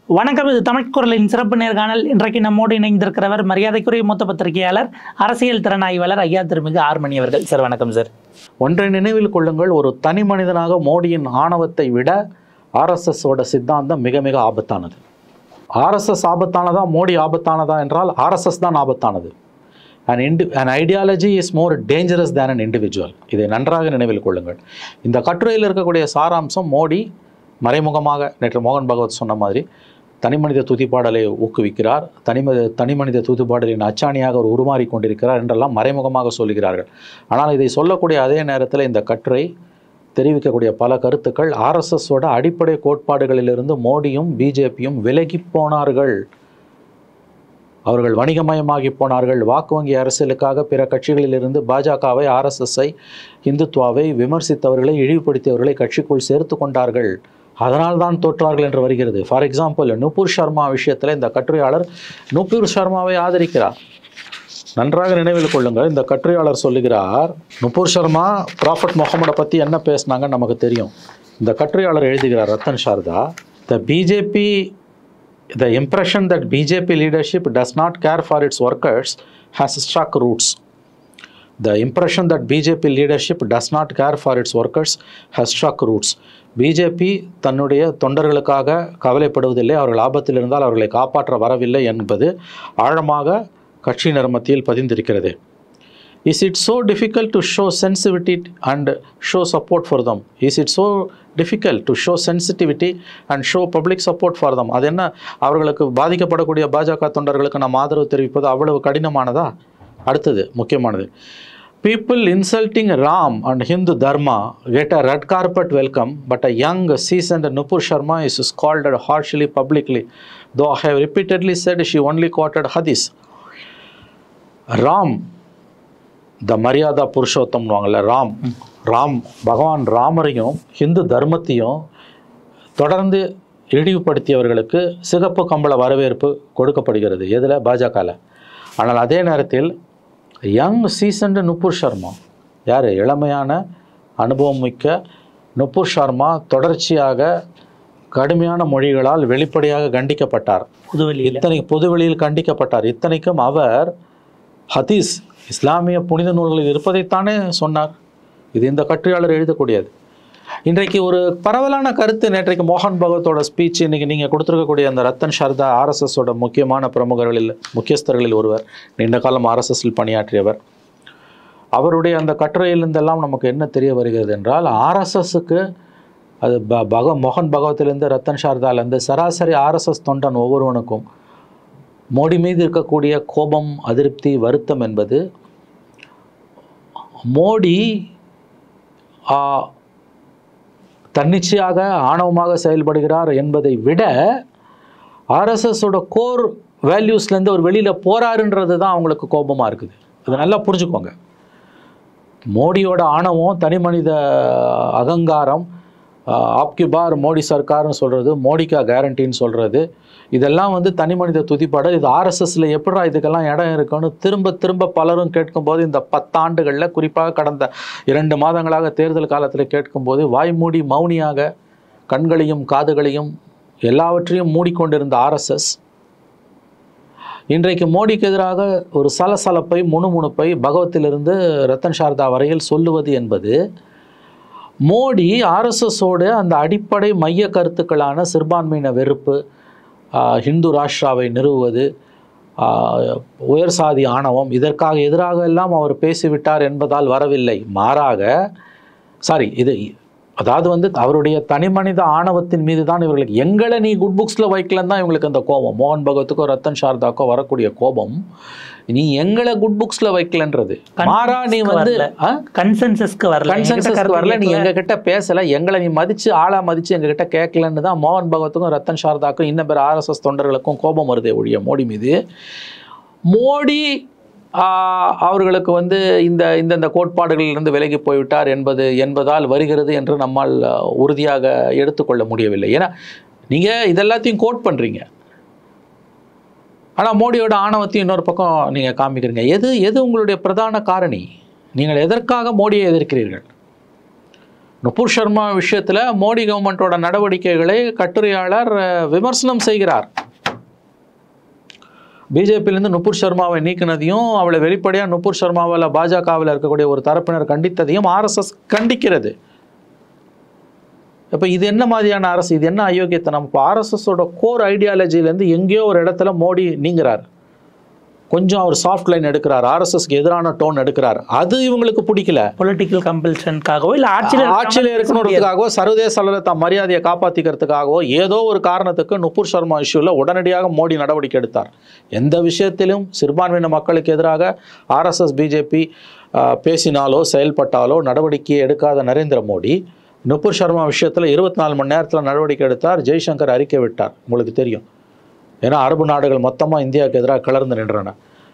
வணக்கம் இது தமிழ் குரலின் சிறப்பு நேர்காணல் இன்றைக்கு நம்மோடு இணைந்திருக்கிறவர் மரியாதைக்குரிய மூத்த பத்திரிகையாளர் அரசியல் திறனாய்வாளர் ஐயா திருமிகு ஆர்மணி அவர்கள் சார் வணக்கம் சார் ஒன்றை நினைவில் கொள்ளுங்கள் ஒரு தனி மனிதனாக மோடியின் ஆணவத்தை விட ஆர்எஸ்எஸோட சித்தாந்தம் மிக மிக ஆபத்தானது ஆர்எஸ்எஸ் ஆபத்தானதா மோடி ஆபத்தானதா என்றால் ஆர்எஸ்எஸ் தான் ஆபத்தானது an indi an ideology is more dangerous than an individual இதை நன்றாக நினைவில் கொள்ளுங்கள் இந்த கட்டுரையில் இருக்கக்கூடிய சாராம்சம் மோடி மறைமுகமாக நேற்று மோகன் பகவத் சொன்ன மாதிரி தனிமனித துதிப்பாடலை ஊக்குவிக்கிறார் தனிமனித தனிமனித துதிப்பாடலின் அச்சாணியாக அவர் உருமாறி கொண்டிருக்கிறார் என்றெல்லாம் மறைமுகமாக சொல்கிறார்கள் ஆனால் இதை சொல்லக்கூடிய அதே நேரத்தில் இந்த கட்டுரை தெரிவிக்கக்கூடிய பல கருத்துக்கள் ஆர்எஸ்எஸோட அடிப்படை கோட்பாடுகளிலிருந்து மோடியும் பிஜேபியும் விலகி போனார்கள் அவர்கள் வணிகமயமாகி போனார்கள் வாக்கு வங்கி அரசியலுக்காக பிற கட்சிகளிலிருந்து பாஜகவை ஆர்எஸ்எஸ்ஐ இந்துத்வாவை விமர்சித்தவர்களை இழிவுபடுத்தியவர்களை கட்சிக்குள் சேர்த்து கொண்டார்கள் அதனால் தான் தோற்றார்கள் என்று வருகிறது ஃபார் எக்ஸாம்பிள் நுபுர் சர்மா விஷயத்தில் இந்த கட்டுரையாளர் நுபுர் சர்மாவை ஆதரிக்கிறார் நன்றாக நினைவில் கொள்ளுங்கள் இந்த கட்டுரையாளர் சொல்லுகிறார் நுபுர் சர்மா ப்ராஃபட் முகமதை பற்றி என்ன பேசுனாங்கன்னு நமக்கு தெரியும் இந்த கட்டுரையாளர் எழுதுகிறார் Ratan Sharda the BJP the impression that BJP leadership does not care for its workers has struck roots. The impression that BJP leadership does not care for its workers has struck roots. BJP தன்னுடைய தொண்டர்களுக்காக கவலைப்படுவதில்லை அவர்கள் ஆபத்தில் இருந்தால் அவர்களை காப்பாற்ற வரவில்லை என்பது ஆழமாக கட்சியினர் மத்தியில் பதிந்திருக்கிறது is it so difficult to show sensitivity and show support for them is it so difficult to show sensitivity and show public support for them அது என்ன அவர்களுக்கு பாதிக்கப்படக்கூடிய பாஜக தொண்டர்களுக்கு நாம் ஆதரவு தெரிவிப்பது அவ்வளவு கடினமானதா அடுத்தது முக்கியமானது people insulting Ram and Hindu dharma get a red carpet welcome but a young seasoned Nupur Sharma is scolded harshly publicly though I have repeatedly said she only quoted Hadith Ram த மரியாதா புருஷோத்தம்னுவாங்கல்ல ராம் ராம் பகவான் ராமரையும் ஹிந்து தர்மத்தையும் தொடர்ந்து இழிவுபடுத்தியவர்களுக்கு சிகப்பு கம்பள வரவேற்பு கொடுக்கப்படுகிறது எதில் பாஜகவில் ஆனால் அதே நேரத்தில் யங் சீசன்டு நுபுர் சர்மா யார் இளமையான அனுபவம் மிக்க நுபுர் சர்மா தொடர்ச்சியாக கடுமையான மொழிகளால் வெளிப்படையாக கண்டிக்கப்பட்டார் புதுவெளியில் இத்தனை பொதுவெளியில் கண்டிக்கப்பட்டார் இத்தனைக்கும் அவர் ஹதீஸ் இஸ்லாமிய புனித நூல்களில் இருப்பதைத்தானே சொன்னார் இது இந்த கட்டுரையாளர் எழுதக்கூடியது இன்றைக்கு ஒரு பரவலான கருத்து நேற்றைக்கு மோகன் பகவத்தோட ஸ்பீச் இன்னைக்கு நீங்கள் கொடுத்துருக்கக்கூடிய அந்த ரத்தன் சர்தா ஆர்எஸ்எஸோட முக்கியமான பிரமுகர்களில் முக்கியஸ்தர்களில் ஒருவர் நீண்ட காலம் ஆர்எஸ்எஸ்ஸில் பணியாற்றியவர் அவருடைய அந்த கட்டுரையிலிருந்தெல்லாம் நமக்கு என்ன தெரிய வருகிறது என்றால் ஆர்எஸ்எஸ்ஸுக்கு அது ப பக மோகன் பகவத்திலேருந்து ரத்தன் சாரதாலேருந்து சராசரி ஆர்எஸ்எஸ் தொண்டன் ஒவ்வொருவனுக்கும் மோடி மீது இருக்கக்கூடிய கோபம் அதிருப்தி வருத்தம் என்பது மோடி ஆ, தன்னிச்சையாக ஆணவமாக செயல்படுகிறார் என்பதை விட ஆர்எஸ்எஸோட கோர் வேல்யூஸ்லேருந்து அவர் வெளியில் போறாருன்றது தான் அவங்களுக்கு கோபமாக இருக்குது அதை நல்லா புரிஞ்சுக்கோங்க மோடியோட ஆணவம் தனி மனித அகங்காரம் ஆஹ், ஆப்கி பார் மோடி சர்க்கார்னு சொல்கிறது மோடிக்கா கேரண்டின்னு சொல்கிறது இதெல்லாம் வந்து தனி மனித துதிப்பாடல் இது ஆர்எஸ்எஸ்ல எப்படிடா இதுக்கெல்லாம் இடம் இருக்குன்னு திரும்ப திரும்ப பலரும் கேட்கும்போது இந்த பத்தாண்டுகளில் குறிப்பாக கடந்த இரண்டு மாதங்களாக தேர்தல் காலத்தில் கேட்கும்போது வாய்மூடி மௌனியாக கண்களையும் காதுகளையும் எல்லாவற்றையும் மூடிக்கொண்டிருந்த ஆர்எஸ்எஸ் இன்றைக்கு மோடிக்கு எதிராக ஒரு சலசலப்பை முணுமுணுப்பை பகவத்திலிருந்து ரத்தன் சாரதா வரையில் சொல்லுவது என்பது மோடி ஆர்எஸ்எஸோடு அந்த அடிப்படை மைய கருத்துக்களான சிறுபான்மையின வெறுப்பு ஆஹ், ஹிந்து ராஷ்டிராவை நிறுவுவது ஆஹ், உயர் சாதி ஆணவம் இதற்காக எதிராக எல்லாம் அவர் பேசிவிட்டார் என்பதால் வரவில்லை மாறாக சாரி இது அதாவது வந்து அவருடைய தனிமனித ஆணவத்தின் மீது தான் இவர்களுக்கு எங்களை நீ குட் புக்ஸில் வைக்கலன்னு தான் இவங்களுக்கு அந்த கோபம் மோகன் பகவத்துக்கோ ரத்தன் சாரதாக்கோ வரக்கூடிய கோபம் நீ எங்களை குட் புக்ஸில் வைக்கலன்றது மாறா நீ வந்து வரல. ஆ? கன்சென்சஸ்க்கு வரல என்கிட்ட கன்சென்சஸ் கருத்து வரல நீ கேட்கல. எங்க கிட்ட பேசல எங்களை நீ மதிச்சு ஆளா மதிச்சு எங்க கிட்ட கேட்கலன்னு தான் மோகன் பகவத்துக்கும் ரத்தன் சாரதாக்கும் இன்னும் பேர் ஆர்எஸ்எஸ் தொண்டர்களுக்கும் கோபம் வருதே ஒழிய மோடி மீது மோடி ஆஹ், அவர்களுக்கு வந்து இந்த இந்தந்த கோட்பாடுகளிலிருந்து விலகி போய்விட்டார் என்பது என்பதால் வருகிறது என்று நம்மால் ஆஹ், உறுதியாக எடுத்துக்கொள்ள முடியவில்லை ஏன்னா நீங்க இதெல்லாத்தையும் கோட் பண்றீங்க ஆனால் மோடியோட ஆணவத்தையும் இன்னொரு பக்கம் நீங்கள் காமிக்கிறீங்க எது எது உங்களுடைய பிரதான காரணி நீங்கள் எதற்காக மோடியை எதிர்க்கிறீர்கள் நுபுர் சர்மா விஷயத்தில் மோடி கவர்மெண்ட்டோட நடவடிக்கைகளை கட்டுரையாளர் அஹ், விமர்சனம் செய்கிறார் பிஜேபியிலேருந்து நுபுர் சர்மாவை நீக்கினதையும் அவளை வெளிப்படையாக நுபுர் சர்மாவில் பாஜகவில் இருக்கக்கூடிய ஒரு தரப்பினர் கண்டித்ததையும் ஆர்எஸ்எஸ் கண்டிக்கிறது இப்போ இது என்ன மாதிரியான அரசு இது என்ன அயோக்கியத்தனம் இப்போ ஆர்எஸ்எஸோட கோர் ஐடியாலஜிலேருந்து எங்கேயோ ஒரு இடத்துல மோடி நீங்கிறார் கொஞ்சம் அவர் சாஃப்ட் லைன் எடுக்கிறார் ஆர்எஸ்எஸ்க்கு எதிரான டோன் எடுக்கிறார் அது இவங்களுக்கு பிடிக்கல பொலிட்டிக்கல் கம்பல்ஷனுக்காகவோ இல்ல ஆட்சியில் ஆட்சியில் இருக்கணுன்றதுக்காகவோ சர்வதேச அளவில் தம் மரியாதையை காப்பாற்றிக்கிறதுக்காகவோ ஏதோ ஒரு காரணத்துக்கு நுபுர் சர்மா இஷ்யூவில் உடனடியாக மோடி நடவடிக்கை எடுத்தார் எந்த விஷயத்திலும் சிறுபான்மையின மக்களுக்கு எதிராக ஆர்எஸ்எஸ் பிஜேபி பேசினாலோ செயல்பட்டாலோ நடவடிக்கை எடுக்காத நரேந்திர மோடி நுபுர் சர்மா விஷயத்தில் இருபத்தி நாலு மணி நேரத்தில் நடவடிக்கை எடுத்தார் ஜெய்சங்கர் அறிக்கை விட்டார் உங்களுக்கு தெரியும் ஏன்னா அரபு நாடுகள் மொத்தமாக இந்தியாவுக்கு எதிராக கிளர்ந்து நின்றன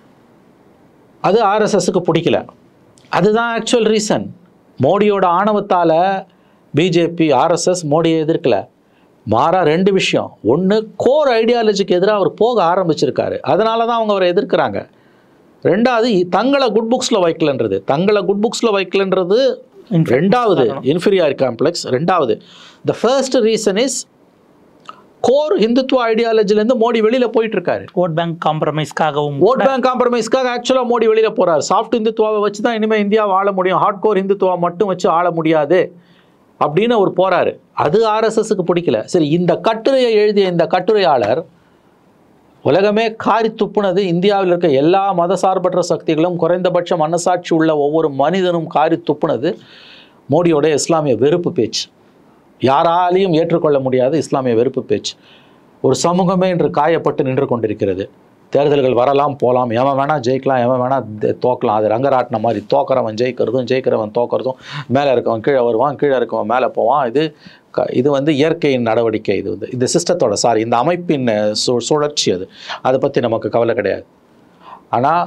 அது ஆர்எஸ்எஸ்க்கு பிடிக்கல அதுதான் ஆக்சுவல் ரீசன் மோடியோட ஆணவத்தால் பிஜேபி ஆர்எஸ்எஸ் மோடியை எதிர்க்கல மாறா ரெண்டு விஷயம் ஒன்று கோர் ஐடியாலஜிக்கு எதிராக அவர் போக ஆரம்பிச்சிருக்காரு அதனால தான் அவங்க அவரை எதிர்க்கிறாங்க ரெண்டாவது இ- தங்களை குட் புக்ஸில் வைக்கலன்றது தங்களை குட் புக்ஸில் வைக்கலன்றது ரெண்டாவது இன்ஃபீரியார் காம்ப்ளெக்ஸ் ரெண்டாவது the first reason is core Hindutva ஐடியாலஜிலேருந்து மோடி வெளியில் போயிட்டு இருக்காரு ஓட் பேங்க் காம்ப்ரமைஸ்க்காகவும் ஓட் பேங்க் காம்ப்ரமைஸ்க்காக ஆக்சுவலாக மோடி வெளியில் போறார் சாஃப்ட் இந்துத்துவாவை வச்சு தான் இனிமேல் இந்தியாவை ஆள முடியும் ஹார்ட் கோர் இந்துத்துவா மட்டும் வச்சு ஆள முடியாது அப்படின்னு அவர் போறாரு அது ஆர்எஸ்எஸ்க்கு பிடிக்கல சரி இந்த கட்டுரையை எழுதிய இந்த கட்டுரையாளர் உலகமே காரி துப்புனது இந்தியாவில் இருக்க எல்லா மதசார்பற்ற சக்திகளும் குறைந்தபட்ச மனசாட்சி உள்ள ஒவ்வொரு மனிதனும் காரி துப்புனது மோடியோட இஸ்லாமிய வெறுப்பு பேச்சு யாராலையும் ஏற்றுக்கொள்ள முடியாத இஸ்லாமிய வெறுப்பு பேச்சு ஒரு சமூகமே இன்று காயப்பட்டு நின்று கொண்டிருக்கிறது தேர்தல்கள் வரலாம் போகலாம் எவன் வேணா ஜெயிக்கலாம் எவன் வேணா தே- தோக்கலாம் அது ரங்கராட்டின மாதிரி தோக்கிறவன் ஜெயிக்கிறதும் ஜெயிக்கிறவன் தோக்கிறதும் மேலே இருக்கவன் கீழே வருவான் கீழே இருக்கவன் மேலே போவான் இது க இது வந்து இயற்கையின் நடவடிக்கை இது வந்து இந்த சிஸ்டத்தோட சாரி இந்த அமைப்பின் அஹ், சு சுழற்சி அது அதை பற்றி நமக்கு கவலை கிடையாது ஆனால்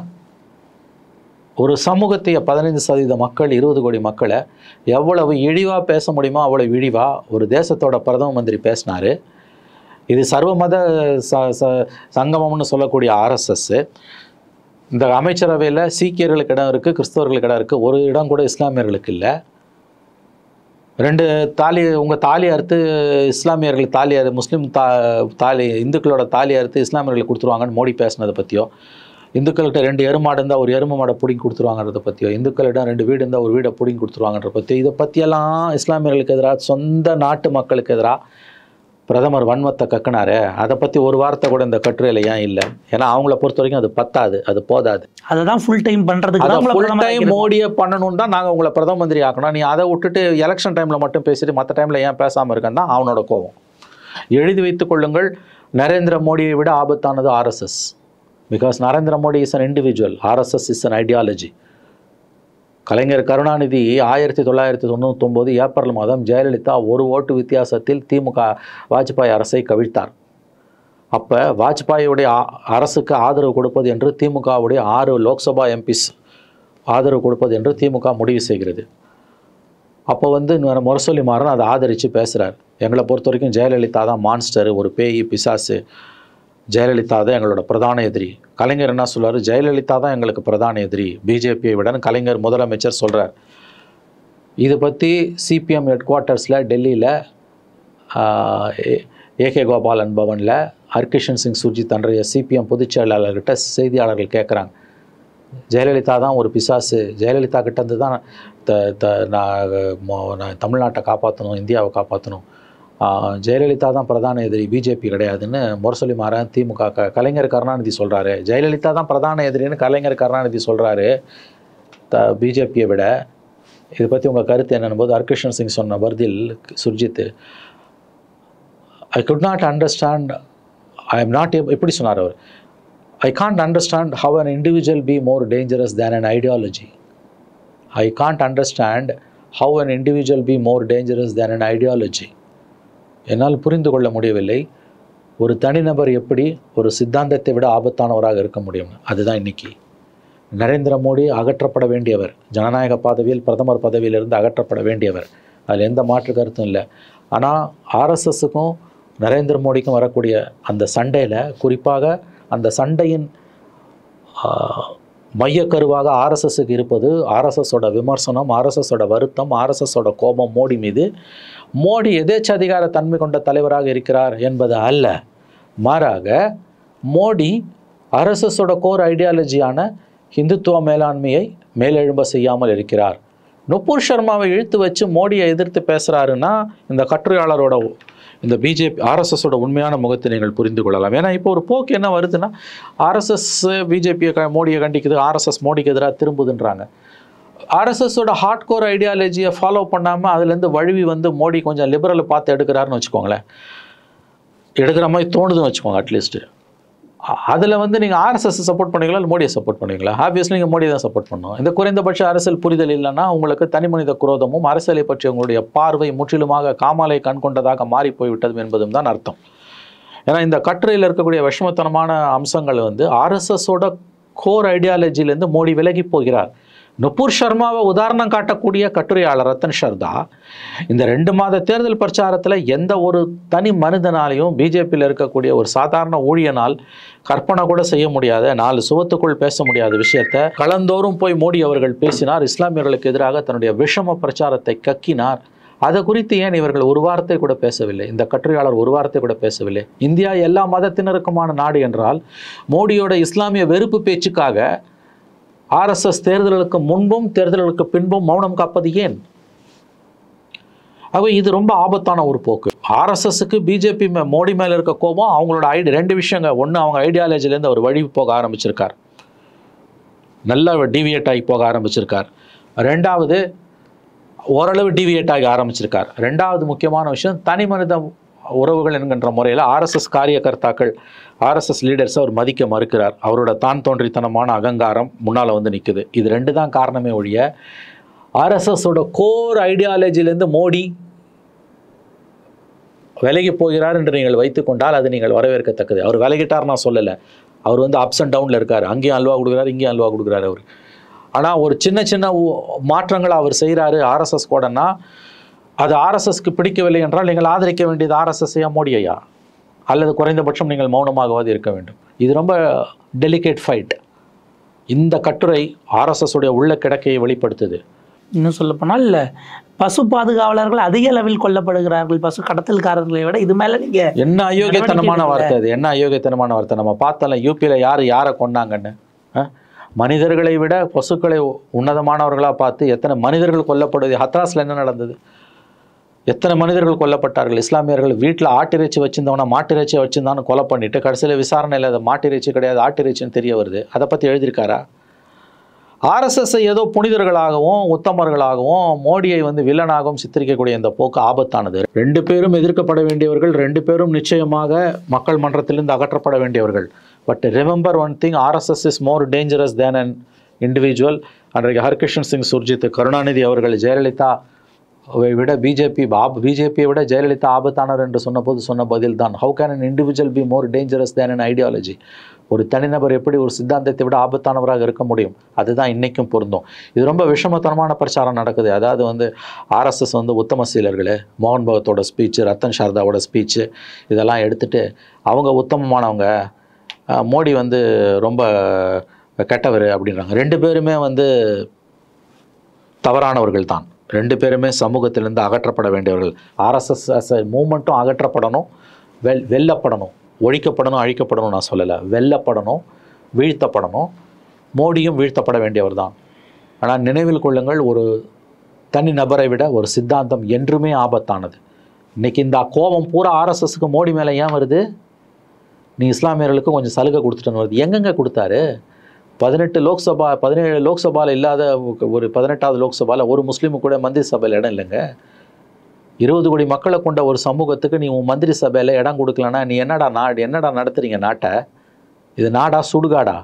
ஒரு சமூகத்தைய பதினைந்து சதவீத மக்கள் இருபது கோடி மக்களை எவ்வளவு இழிவாக பேச முடியுமோ அவ்வளவு இழிவாக ஒரு தேசத்தோட பிரதம மந்திரி பேசினார் இது சர்வமத ச ச சங்கமம்னு சொல்லக்கூடிய ஆர்எஸ்எஸ் இந்த அமைச்சரவையில் சீக்கியர்களுக்கு இடம் இருக்குது கிறிஸ்தவர்களுக்கு இடம் இருக்குது ஒரு இடம் கூட இஸ்லாமியர்களுக்கு இல்லை ரெண்டு தாலி உங்கள் தாலி அறுத்து இஸ்லாமியர்கள் தாலி அறு முஸ்லீம் தா தாலி இந்துக்களோட தாலி அறுத்து இஸ்லாமியர்களுக்கு கொடுத்துருவாங்கன்னு மோடி பேசினதை பற்றியோ இந்துக்கள்கிட்ட ரெண்டு எருமாடு இருந்தால் ஒரு எருமை மாடை பிடிங்கி கொடுத்துருவாங்கன்றத பற்றியோ இந்துக்களிடம் ரெண்டு வீடு இருந்தால் ஒரு வீடை பிடிங்கி கொடுத்துருவாங்கன்ற பற்றியோ இதை பற்றியெல்லாம் இஸ்லாமியர்களுக்கு எதிராக சொந்த நாட்டு மக்களுக்கு எதிராக பிரதமர் வன்மத்தை கக்குனாரு அதை பற்றி ஒரு வார்த்தை கூட இந்த கட்டுரையில் ஏன் இல்லை ஏன்னா அவங்கள பொறுத்த வரைக்கும் அது பத்தாது அது போதாது அதை தான் ஃபுல் டைம் பண்றதுக்கு அதை தான் உங்களை ஃபுல் பிரதமர் டைம் ஆக்கியிருக்கோம். மோடியை பண்ணணும் தான் நாங்கள் உங்களை பிரதம மந்திரி ஆக்கணும் நீ அதை விட்டுட்டு எலெக்ஷன் டைமில் மட்டும் பேசிட்டு மற்ற டைமில் ஏன் பேசாமல் இருக்கேன்னு தான் அவனோட கோவம் எழுதி வைத்துக் கொள்ளுங்கள் நரேந்திர மோடியை விட ஆபத்தானது RSS because Narendra Modi is an individual RSS is an ideology Kalaignar Karunanidhi ஆயிரத்தி தொள்ளாயிரத்தி தொண்ணூத்தொம்போது ஏப்ரல் மாதம் ஜெயலலிதா ஒரு ஓட்டு வித்தியாசத்தில் திமுக வாஜ்பாய் அரசை கவிழ்த்தார் அப்போ வாஜ்பாயுடைய ஆ- அரசுக்கு ஆதரவு கொடுப்பது என்று திமுகவுடைய ஆறு லோக்சபா எம்பிஸ் ஆதரவு கொடுப்பது என்று திமுக முடிவு செய்கிறது அப்போ வந்து நு- முரசொலி மாறன் அதை ஆதரித்து பேசுகிறார் எங்களை பொறுத்த வரைக்கும் ஜெயலலிதா தான் மான்ஸ்டர் ஒரு பேய் பிசாசு ஜெயலலிதா தான் எங்களோட பிரதான எதிரி கலைஞர் என்ன சொல்றாரு ஜெயலலிதா தான் எங்களுக்கு பிரதான எதிரி பிஜேபியை விட கலைஞர் முதலமைச்சர் சொல்கிறார் இதை பற்றி சிபிஎம் ஹெட் குவார்ட்டர்ஸில் டெல்லியில் ஏகே கோபாலன் பவனில் ஹர்கிஷன் சிங் சுர்ஜித் அன்றைய சிபிஎம் பொதுச் செயலாளர்கிட்ட செய்தியாளர்கள் கேட்குறாங்க ஜெயலலிதா தான் ஒரு பிசாசு ஜெயலலிதா கிட்டேருந்து தான் த த நான் மொ- நான் தமிழ்நாட்டை காப்பாற்றணும் இந்தியாவை காப்பாற்றணும் ஜெயலலிதா தான் பிரதான எதிரி பிஜேபி கிடையாதுன்னு முரசொலி மாறன் திமுக க கலைஞர் கருணாநிதி சொல்கிறாரு ஜெயலலிதா தான் பிரதான எதிரின்னு கலைஞர் கருணாநிதி சொல்கிறாரு த பிஜேபியை விட இதை பற்றி உங்கள் கருத்து என்னன்னு போது ஹர்கிருஷ்ணன் சிங் சொன்ன பதில் Surjeet I could not understand I am not எப்படி சொன்னார் அவர் I can't understand how an individual be more dangerous than an ideology I can't understand how an individual be more dangerous than an ideology என்னால் புரிந்து கொள்ள முடியவில்லை ஒரு தனிநபர் எப்படி ஒரு சித்தாந்தத்தை விட ஆபத்தானவராக இருக்க முடியும் அதுதான் இன்னைக்கு நரேந்திர மோடி அகற்றப்பட வேண்டியவர் ஜனநாயக பதவியில் பிரதமர் பதவியிலிருந்து அகற்றப்பட வேண்டியவர் அதில் எந்த மாற்று கருத்தும் இல்லை ஆனால் ஆர்எஸ்எஸ்ஸுக்கும் நரேந்திர மோடிக்கும் வரக்கூடிய அந்த சண்டையில் குறிப்பாக அந்த சண்டையின் ஆ, மையக்கருவாக ஆர்எஸ்எஸ்க்கு இருப்பது ஆர்எஸ்எஸோட விமர்சனம் ஆர்எஸ்எஸோட வருத்தம் ஆர்எஸ்எஸோட கோபம் மோடி மீது மோடி எதேச்சதிகார தன்மை கொண்ட தலைவராக இருக்கிறார் என்பது அல்ல மாறாக மோடி ஆர்எஸ்எஸோட கோர் ஐடியாலஜியான இந்துத்துவ மேலாண்மையை மேலெழும்ப செய்யாமல் இருக்கிறார் நுபுர் சர்மாவை இழுத்து வச்சு மோடியை எதிர்த்து பேசுகிறாருன்னா இந்த கட்டுரையாளரோட இந்த பிஜேபி ஆர்எஸ்எஸோட உண்மையான முகத்தை நீங்கள் புரிந்து கொள்ளலாம் ஏன்னா இப்போ ஒரு போக்கு என்ன வருதுன்னா ஆர்எஸ்எஸ் பிஜேபியை க மோடியை கண்டிக்குது ஆர்எஸ்எஸ் மோடிக்கு எதிராக திரும்புதுன்றாங்க ஆர்எஸ்எஸோட ஹார்ட் கோர் ஐடியாலஜியை ஃபாலோ பண்ணாமல் அதுலேருந்து வழுவி வந்து மோடி கொஞ்சம் லிபரலை பார்த்து எடுக்கிறாருன்னு வச்சுக்கோங்களேன் எடுக்கிற மாதிரி தோணுதுன்னு வச்சுக்கோங்க அட்லீஸ்ட்டு அதில் வந்து நீங்கள் ஆர்எஸ்எஸ் சப்போர்ட் பண்ணுவீங்களா இல்லை மோடியை சப்போர்ட் பண்ணுவீங்களா ஆப்வியஸ்லி நீங்கள் மோடி தான் சப்போர்ட் பண்ணணும் இந்த குறைந்தபட்ச அரசியல் புரிதல் இல்லைன்னா உங்களுக்கு தனி மனித குரோதமும் அரசியலை பற்றி உங்களுடைய பார்வை முற்றிலுமாக காமாலை கண் கொண்டதாக மாறி போய்விட்டது என்பதும் தான் அர்த்தம் ஏன்னா இந்த கட்டுரையில் இருக்கக்கூடிய விஷமத்தனமான அம்சங்கள் வந்து ஆர்எஸ்எஸோட கோர் ஐடியாலஜிலேருந்து மோடி விலகி போகிறார் நுபுர் சர்மாவை உதாரணம் காட்டக்கூடிய கட்டுரையாளர் ரத்தன் ஷர்தா இந்த ரெண்டு மாத தேர்தல் பிரச்சாரத்தில் எந்த ஒரு தனி மனிதனாலையும் பிஜேபியில் இருக்கக்கூடிய ஒரு சாதாரண ஊழியனால் கற்பனை கூட செய்ய முடியாத நாலு சுவத்துக்குள் பேச முடியாத விஷயத்த களந்தோறும் போய் மோடி அவர்கள் பேசினார் இஸ்லாமியர்களுக்கு எதிராக தன்னுடைய விஷம பிரச்சாரத்தை கக்கினார் அதை குறித்து ஏன் இவர்கள் ஒரு வார்த்தை கூட பேசவில்லை இந்த கட்டுரையாளர் ஒரு வார்த்தை கூட பேசவில்லை இந்தியா எல்லா மதத்தினருக்குமான நாடு என்றால் மோடியோட இஸ்லாமிய வெறுப்பு பேச்சுக்காக ஆர்எஸ்எஸ் தேர்தல்களுக்கு முன்பும் தேர்தல்களுக்கு பின்பும் மௌனம் காப்பது ஏன் ஆகவே இது ரொம்ப ஆபத்தான ஒரு போக்கு ஆர்எஸ்எஸ்க்கு பிஜேபி மோடி மேலே இருக்க கோபம் அவங்களோட ஐடி ரெண்டு விஷயங்க ஒன்று அவங்க ஐடியாலஜிலேருந்து அவர் வழி போக ஆரம்பிச்சிருக்கார் நல்லா டிவியேட் ஆகி போக ஆரம்பிச்சிருக்கார் ரெண்டாவது ஓரளவு டிவியேட் ஆகி ஆரம்பிச்சிருக்கார் ரெண்டாவது முக்கியமான விஷயம் தனி மனித உறவுகள் என்கின்ற முறையில் ஆர்எஸ்எஸ் காரியகர்த்தாக்கள் ஆர்எஸ்எஸ் லீடர்ஸை அவர் மதிக்க மறுக்கிறார் அவரோட தான் தோன்றித்தனமான அகங்காரம் முன்னால் வந்து நிற்குது இது ரெண்டு தான் காரணமே ஒழிய ஆர்எஸ்எஸோட கோர் ஐடியாலஜிலேருந்து மோடி விலகி போகிறார் என்று நீங்கள் வைத்துக்கொண்டால் அது நீங்கள் வரவேற்கத்தக்கது அவர் விலகிட்டார் நான் சொல்லலை அவர் வந்து அப்ஸ் அண்ட் டவுனில் இருக்கார் அங்கேயும் அல்வா கொடுக்குறாரு இங்கேயும் அல்வா கொடுக்குறாரு அவர் ஆனால் ஒரு சின்ன சின்ன உ- மாற்றங்களை அவர் செய்கிறாரு ஆர்எஸ்எஸ் கூடனா அது ஆர்எஸ்எஸ்க்கு பிடிக்கவில்லை என்றால் நீங்கள் ஆதரிக்க வேண்டியது ஆர்எஸ்எஸ்ஐயா மோடியையா அல்லது குறைந்தபட்சம் நீங்கள் மௌனமாகவாது இருக்க வேண்டும் இது ரொம்ப டெலிகேட் ஃபைட் இந்த கட்டுரை ஆர்எஸ்எஸ் உடைய உள்ள கிடக்கையை வெளிப்படுத்துது இன்னும் சொல்ல போனால் பசு பாதுகாவலர்கள் அதிக அளவில் கொல்லப்படுகிறார்கள் பசு கடத்தல்காரர்களை விட இது மேல நீங்க என்ன அயோக்கியத்தனமான நடவடிக்கை வார்த்தை அது என்ன அயோக்கியத்தனமான வார்த்தை நம்ம பார்த்தோம்ல யூபியில் யார் யாரை கொன்னாங்கன்னு ஆ? மனிதர்களை விட பசுக்களை உன்னதமானவர்களாக பார்த்து எத்தனை மனிதர்கள் கொல்லப்படுது ஹத்ராஸில் என்ன நடந்தது எத்தனை மனிதர்கள் கொல்லப்பட்டார்கள் இஸ்லாமியர்கள் வீட்டில் ஆட்டிறைச்சி வச்சிருந்தவன மாட்டிறைச்சி வச்சிருந்தான்னு கொலை பண்ணிட்டு கடைசியில் விசாரணையில் அது மாட்டிறைச்சி கிடையாது ஆட்டிறைச்சின்னு தெரிய வருது அதை பற்றி எழுதியிருக்காரா ஆர்எஸ்எஸ்ஸை ஏதோ புனிதர்களாகவும் உத்தமர்களாகவும் மோடியை வந்து வில்லனாகவும் சித்தரிக்கக்கூடிய இந்த போக்கு ஆபத்தானது ரெண்டு பேரும் எதிர்க்கப்பட வேண்டியவர்கள் ரெண்டு பேரும் நிச்சயமாக மக்கள் மன்றத்திலிருந்து அகற்றப்பட வேண்டியவர்கள் but remember one thing RSS is more dangerous than an individual அன்றைக்கு ஹர்கிருஷ்ணன் சிங் சுர்ஜித் கருணாநிதி அவர்கள் ஜெயலலிதா வை விட பிஜேபி ஆப் பிஜேபியை விட ஜெயலலிதா ஆபத்தானவர் என்று சொன்னபோது சொன்ன பதில் தான் how can an individual be more dangerous than an ideology ஒரு தனிநபர் எப்படி ஒரு சித்தாந்தத்தை விட ஆபத்தானவராக இருக்க முடியும் அதுதான் இன்றைக்கும் பொருந்தும் இது ரொம்ப விஷமத்தனமான பிரச்சாரம் நடக்குது அதாவது வந்து ஆர்எஸ்எஸ் வந்து உத்தம சீலர்களே மோகன் பகத்தோட ஸ்பீச்சு ரத்தன் சாரதாவோட ஸ்பீச்சு இதெல்லாம் எடுத்துட்டு அவங்க உத்தமமானவங்க அஹ், மோடி வந்து ரொம்ப கெட்டவர் அப்படின்றாங்க ரெண்டு பேருமே வந்து தவறானவர்கள் தான் ரெண்டு பேருமே சமூகத்திலிருந்து அகற்றப்பட வேண்டியவர்கள் ஆர்எஸ்எஸ் அஸ் எ மூமெண்ட்டும் அகற்றப்படணும் வெல் வெல்லப்படணும் ஒழிக்கப்படணும் அழிக்கப்படணும் நான் சொல்லலை வெல்லப்படணும் வீழ்த்தப்படணும் மோடியும் வீழ்த்தப்பட வேண்டியவர் தான் ஆனால் நினைவில் கொள்ளுங்கள் ஒரு தனி நபரை விட ஒரு சித்தாந்தம் என்றுமே ஆபத்தானது இன்னைக்கு இந்த கோபம் பூரா ஆர்எஸ்எஸ்க்கு மோடி மேலே ஏன் வருது நீ இஸ்லாமியர்களுக்கு கொஞ்சம் சலுகை கொடுத்துட்டுன்னு வருது எங்கெங்க கொடுத்தாரு பதினெட்டு லோக்சபா பதினேழு லோக்சபாவில் இல்லாத ஒரு பதினெட்டாவது லோக்சபாவில் ஒரு முஸ்லீமுக்கு கூட மந்திரி சபையில் இடம் இல்லைங்க இருபது கோடி மக்களை கொண்ட ஒரு சமூகத்துக்கு நீ உன் மந்திரி சபையில் இடம் கொடுக்கலன்னா நீ என்னடா நாடு என்னடா நடத்துறீங்க நாட்டை இது நாடா சுடுகாடா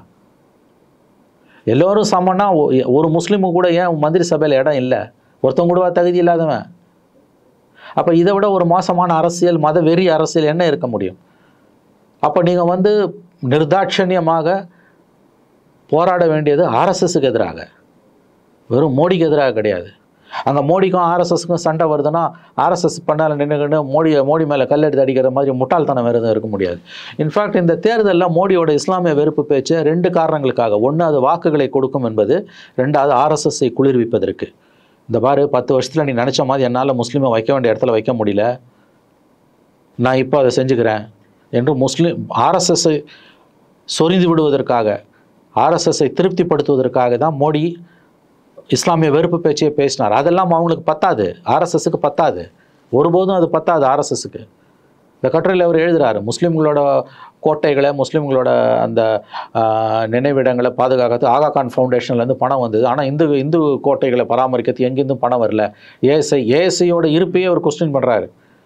எல்லோரும் சமன்னா ஒ- ஒரு முஸ்லீமுக்கு கூட ஏன் உன் மந்திரி சபையில் இடம் இல்லை ஒருத்தவங்க கூடவா தகுதி இல்லாதவன் அப்போ இதை விட ஒரு மோசமான அரசியல் மத வெறி அரசியல் என்ன இருக்க முடியும் அப்போ நீங்கள் வந்து நிர்தாட்சணியமாக போராட வேண்டியது ஆர்எஸ்எஸ்க்கு எதிராக வெறும் மோடிக்கு எதிராக கிடையாது அங்கே மோடிக்கும் ஆர்எஸ்எஸ்க்கும் சண்டை வருதுன்னா ஆர்எஸ்எஸ் பண்ணால நின்றுக்கிட்டு மோடி மோடி மேலே கல்லெடுத்து அடிக்கிற மாதிரி முட்டாள்தனம் வேறு எதுவும் இருக்க முடியாது இன்ஃபேக்ட் இந்த தேர்தலில் மோடியோட இஸ்லாமிய வெறுப்பு பேச்சு ரெண்டு காரணங்களுக்காக ஒன்று அது வாக்குகளை கொடுக்கும் என்பது ரெண்டாவது ஆர்எஸ்எஸ்ஸை குளிர்விப்பதற்கு இந்த பாரு பத்து வருஷத்தில் நீ நினச்ச மாதிரி என்னால் முஸ்லீமை வைக்க வேண்டிய இடத்துல வைக்க முடியல நான் இப்போ அதை செஞ்சுக்கிறேன் என்று முஸ்லீம் ஆர்எஸ்எஸ்ஸை சொரிந்து விடுவதற்காக ஆர்எஸ்எஸ்ஸை திருப்திப்படுத்துவதற்காக தான் மோடி இஸ்லாமிய வெறுப்பு பேச்சையே பேசினார் அதெல்லாம் அவங்களுக்கு பத்தாது ஆர்எஸ்எஸ்க்கு பத்தாது ஒருபோதும் அது பத்தாது ஆர்எஸ்எஸ்க்கு இந்த கட்டுரையில் அவர் எழுதுறாரு முஸ்லீம்களோட கோட்டைகளை முஸ்லீம்களோட அந்த ஆஹ், நினைவிடங்களை பாதுகாக்கிறது ஆகா கான் ஃபவுண்டேஷன்லேருந்து பணம் வந்தது ஆனால் இந்து இந்து கோட்டைகளை பராமரிக்கிறது எங்கேருந்தும் பணம் வரல ஏஎஸ்ஐ ஏஎஸ்ஐயோட இருப்பையே அவர் கொஸ்டின் பண்ணுறாரு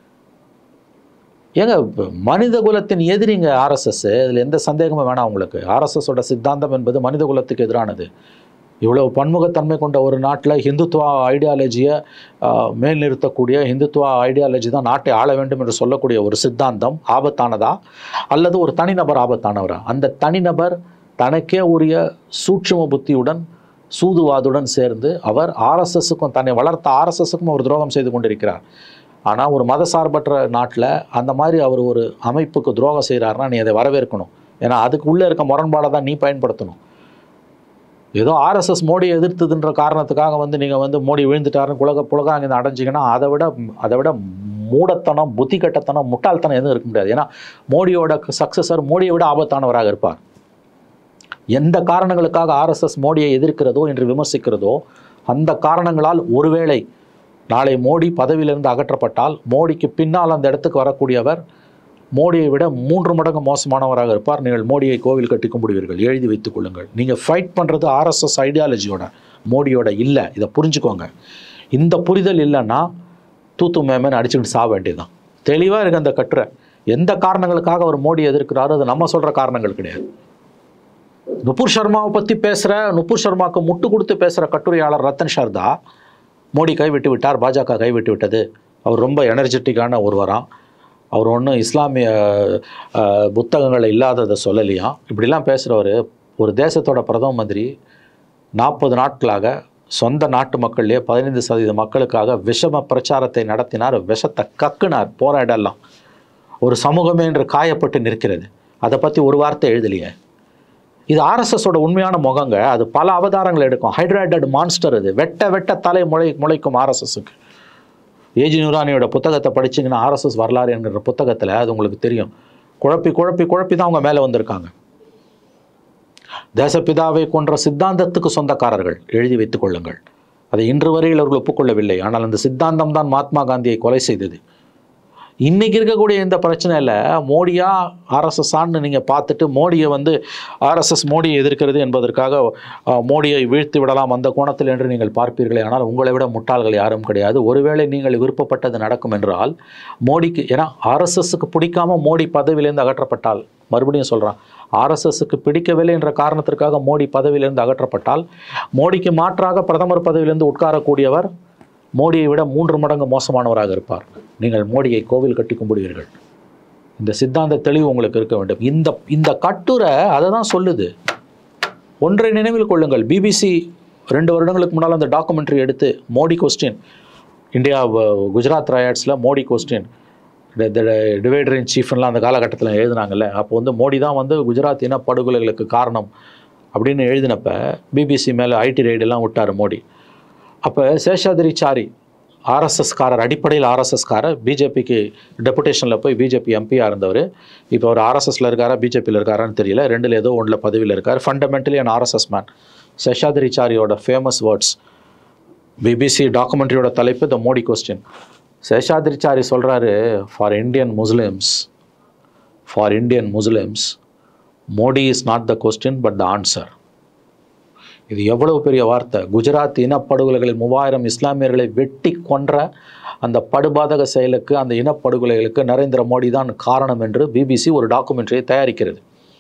ஏங்க இப்ப மனித குலத்தின் எதிரிங்க ஆர்எஸ்எஸ் இதில் எந்த சந்தேகமும் வேணாம் உங்களுக்கு ஆர்எஸ்எஸோட சித்தாந்தம் என்பது மனித குலத்துக்கு எதிரானது இவ்வளவு பன்முகத்தன்மை கொண்ட ஒரு நாட்டில் ஹிந்துத்துவா ஐடியாலஜியை மேல் நிறுத்தக்கூடிய ஹிந்துத்துவா ஐடியாலஜி தான் நாட்டை ஆள வேண்டும் என்று சொல்லக்கூடிய ஒரு சித்தாந்தம் ஆபத்தானதா அல்லது ஒரு தனிநபர் ஆபத்தானவரா அந்த தனிநபர் தனக்கே உரிய சூட்சும புத்தியுடன் சூதுவாதுடன் சேர்ந்து அவர் ஆர்எஸ்எஸ்க்கும் தன்னை வளர்த்த ஆர்எஸ்எஸ்க்கும் அவர் துரோகம் செய்து கொண்டிருக்கிறார் ஆனால் ஒரு மதசார்பற்ற நாட்டில் அந்த மாதிரி அவர் ஒரு அமைப்புக்கு துரோகம் செய்கிறாருன்னா நீ அதை வரவேற்கணும் ஏன்னா அதுக்கு உள்ளே இருக்க முரண்பாடை தான் நீ பயன்படுத்தணும் ஏதோ ஆர்எஸ்எஸ் மோடியை எதிர்த்ததுன்ற காரணத்துக்காக வந்து நீங்கள் வந்து மோடி விழுந்துட்டாருன்னு புலக புலகாங்க அடைஞ்சிங்கன்னா அதை விட அதை விட மூடத்தனம் புத்தி கட்டத்தனம் முட்டாள்தனம் எதுவும் இருக்க முடியாது ஏன்னா மோடியோட சக்சஸர் மோடியை விட ஆபத்தானவராக இருப்பார் எந்த காரணங்களுக்காக ஆர்எஸ்எஸ் மோடியை எதிர்க்கிறதோ என்று விமர்சிக்கிறதோ அந்த காரணங்களால் ஒருவேளை நாளை மோடி பதவியிலிருந்து அகற்றப்பட்டால் மோடிக்கு பின்னால் அந்த இடத்துக்கு வரக்கூடியவர் மோடியை விட மூன்று மடங்கு மோசமானவராக இருப்பார் நீங்கள் மோடியை கோவில் கட்டி கும்பிடுவீர்கள் எழுதி வைத்துக் கொள்ளுங்கள் நீங்கள் ஃபைட் பண்ணுறது ஆர்எஸ்எஸ் ஐடியாலஜியோட மோடியோட இல்லை இதை புரிஞ்சுக்கோங்க இந்த புரிதல் இல்லைன்னா தூத்து மேமன் அடிச்சுக்கிட்டு சாக வேண்டியதுதான் தெளிவாக இருக்கு அந்த கட்டுரை எந்த காரணங்களுக்காக அவர் மோடி எதிர்க்கிறாரோ அது நம்ம சொல்கிற காரணங்கள் கிடையாது நுபுர் சர்மாவை பற்றி பேசுகிற நுபுர் சர்மாவுக்கு முட்டு கொடுத்து பேசுகிற கட்டுரையாளர் ரத்தன் ஷர்தா மோடி கைவிட்டு விட்டார் பாஜக கைவிட்டு விட்டது அவர் ரொம்ப எனர்ஜெட்டிக்கான ஒருவராம் அவர் ஒன்றும் இஸ்லாமிய அஹ், புத்தகங்கள் இல்லாததை சொல்லலையாம் இப்படிலாம் பேசுகிறவர் ஒரு தேசத்தோட பிரதம மந்திரி நாற்பது நாட்களாக சொந்த நாட்டு மக்கள்லேயே பதினைந்து சதவீத மக்களுக்காக விஷம பிரச்சாரத்தை நடத்தினார் விஷத்தை கக்குனார் போராடலாம் ஒரு சமூகமே என்று காயப்பட்டு நிற்கிறது அதை பற்றி ஒரு வார்த்தை எழுதலையே இது ஆர்எஸ்எஸோட உண்மையான முகங்க அது பல அவதாரங்கள் எடுக்கும் ஹைட்ரேட்டட் மான்ஸ்டர் இது வெட்ட வெட்ட தலை முளை முளைக்கும் ஆர்எஸ்எஸ்க்கு ஏஜி நூரானியோட புத்தகத்தை படிச்சீங்கன்னா ஆர்எஸ்எஸ் வரலாறு என்கிற புத்தகத்தில் அது உங்களுக்கு தெரியும் குழப்பி குழப்பி குழப்பி தான் அவங்க மேலே வந்திருக்காங்க தேசப்பிதாவை கொன்ற சித்தாந்தத்துக்கு சொந்தக்காரர்கள் எழுதி வைத்துக் கொள்ளுங்கள் அதை இன்று வரையில் அவர்கள் ஒப்புக்கொள்ளவில்லை ஆனால் அந்த சித்தாந்தம் தான் மகாத்மா காந்தியை கொலை செய்தது இன்னைக்கு இருக்கக்கூடிய இந்த பிரச்சனையில் மோடியா ஆர்எஸ்எஸ் ஆன்னு நீங்கள் பார்த்துட்டு மோடியை வந்து ஆர்எஸ்எஸ் மோடியை எதிர்க்கிறது என்பதற்காக அஹ், மோடியை வீழ்த்தி விடலாம் அந்த கோணத்தில் என்று நீங்கள் பார்ப்பீர்களே ஆனால் உங்களை விட முட்டாள்கள் யாரும் கிடையாது ஒருவேளை நீங்கள் விருப்பப்பட்டது நடக்கும் என்றால் மோடிக்கு ஏன்னா ஆர்எஸ்எஸ்க்கு பிடிக்காம மோடி பதவியிலேருந்து அகற்றப்பட்டால் மறுபடியும் சொல்கிறான் ஆர்எஸ்எஸ்க்கு பிடிக்கவில்லை என்ற காரணத்திற்காக மோடி பதவியிலிருந்து அகற்றப்பட்டால் மோடிக்கு மாற்றாக பிரதமர் பதவியிலிருந்து உட்காரக்கூடியவர் மோடியை விட மூன்று மடங்கு மோசமானவராக இருப்பார் நீங்கள் மோடியை கோவில் கட்டி கும்பிடுவீர்கள் இந்த சித்தாந்த தெளிவு உங்களுக்கு இருக்க வேண்டும் இந்த இந்த கட்டுரை அதை தான் சொல்லுது ஒன்றை நினைவில் கொள்ளுங்கள் பிபிசி ரெண்டு வருடங்களுக்கு முன்னால் அந்த டாக்குமெண்ட்ரி எடுத்து மோடி கொஸ்டின் இந்தியா வ- குஜராத் ரயாட்ஸில் மோடி கொஸ்டின் டிவைடர் இன் சீஃப்லாம் அந்த காலகட்டத்தில் எழுதுனாங்கல்ல அப்போ வந்து மோடி தான் வந்து குஜராத் இன படுகொலைகளுக்கு காரணம் அப்படின்னு எழுதினப்ப பிபிசி மேலே ஐடி ரைடெல்லாம் விட்டார் மோடி அப்போ சேஷாதிரி சாரி ஆர்எஸ்எஸ்காரர் அடிப்படையில் ஆர்எஸ்எஸ்காரர் பிஜேபிக்கு டெபுடேஷனில் போய் பிஜேபி எம்பியாக இருந்தவர் இப்போ அவர் ஆர்எஸ்எஸ்ல இருக்காரா பிஜேபியில் இருக்காரான்னு தெரியல ரெண்டில் ஏதோ ஒன்றில் பதவியில் இருக்கார் fundamentally an RSS man Seshadri சாரியோட ஃபேமஸ் வேர்ட்ஸ் பிபிசி டாக்குமெண்ட்ரியோட தலைப்பு த மோடி கொஸ்டின் சேஷாதிரிச்சாரி சொல்கிறாரு for Indian Muslims for Indian Muslims Modi is not the question but the answer இது எவ்வளவு பெரிய வார்த்தை குஜராத் இனப்படுகொலைகளில் மூவாயிரம் இஸ்லாமியர்களை வெட்டி கொன்ற அந்த படுபாதக செயலுக்கு அந்த இனப்படுகொலைகளுக்கு நரேந்திர மோடி தான் காரணம் என்று பிபிசி ஒரு டாக்குமெண்ட்ரியை தயாரிக்கிறது